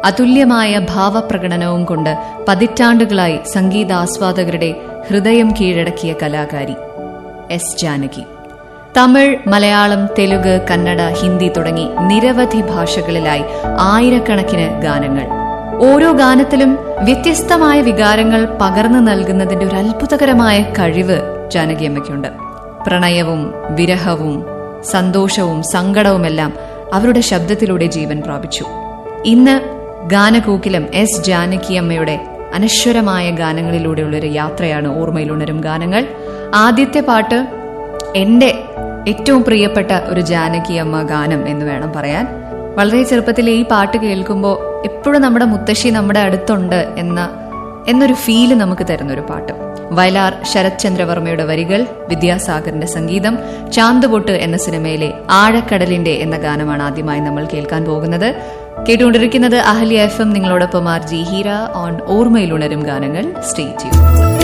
അതുല്യമായ ഭാവപ്രകടനവും കൊണ്ട് പതിറ്റാണ്ടുകളായി സംഗീതാസ്വാദകരുടെ ഹൃദയം കീഴടക്കിയ കലാകാരി എസ് ജാനകി തമിഴ് മലയാളം തെലുഗ് കന്നഡ ഹിന്ദി തുടങ്ങി നിരവധി ഭാഷകളിലായി ആയിരക്കണക്കിന് ഗാനങ്ങൾ ഓരോ ഗാനത്തിലും വ്യത്യസ്തമായ വികാരങ്ങൾ പകർന്നു നൽകുന്നതിന്റെ ഒരു അത്ഭുതകരമായ കഴിവ് ജാനകിയമ്മയ്ക്കുണ്ട് പ്രണയവും വിരഹവും സന്തോഷവും സങ്കടവുമെല്ലാം അവരുടെ ശബ്ദത്തിലൂടെ ജീവൻ പ്രാപിച്ചു ഇന്ന് ഗാനകൂക്കിലും എസ് ജാനകിയമ്മയുടെ അനശ്വരമായ ഗാനങ്ങളിലൂടെയുള്ള ഒരു യാത്രയാണ് ഓർമ്മയിലുണരും ഗാനങ്ങൾ ആദ്യത്തെ പാട്ട് എന്റെ ഏറ്റവും പ്രിയപ്പെട്ട ഒരു ജാനകി അമ്മ ഗാനം എന്ന് വേണം പറയാൻ വളരെ ചെറുപ്പത്തിൽ ഈ പാട്ട് കേൾക്കുമ്പോൾ എപ്പോഴും നമ്മുടെ മുത്തശ്ശി നമ്മുടെ അടുത്തുണ്ട് എന്ന എന്നൊരു ഫീല് നമുക്ക് തരുന്ന ഒരു പാട്ട് വയലാർ ശരത് ചന്ദ്രവർമ്മയുടെ വരികൾ വിദ്യാസാഗറിന്റെ സംഗീതം ചാന്തുപൊട്ട് എന്ന സിനിമയിലെ ആഴക്കടലിന്റെ എന്ന ഗാനമാണ് ആദ്യമായി നമ്മൾ കേൾക്കാൻ പോകുന്നത് കേട്ടുകൊണ്ടിരിക്കുന്നത് അഹല്യ എഫ് എം നിങ്ങളോടൊപ്പം ആർ ജി ഹീര ഓൺ ഓർമ്മയിലുണരും ഗാനങ്ങൾ സ്റ്റേ ചെയ്യും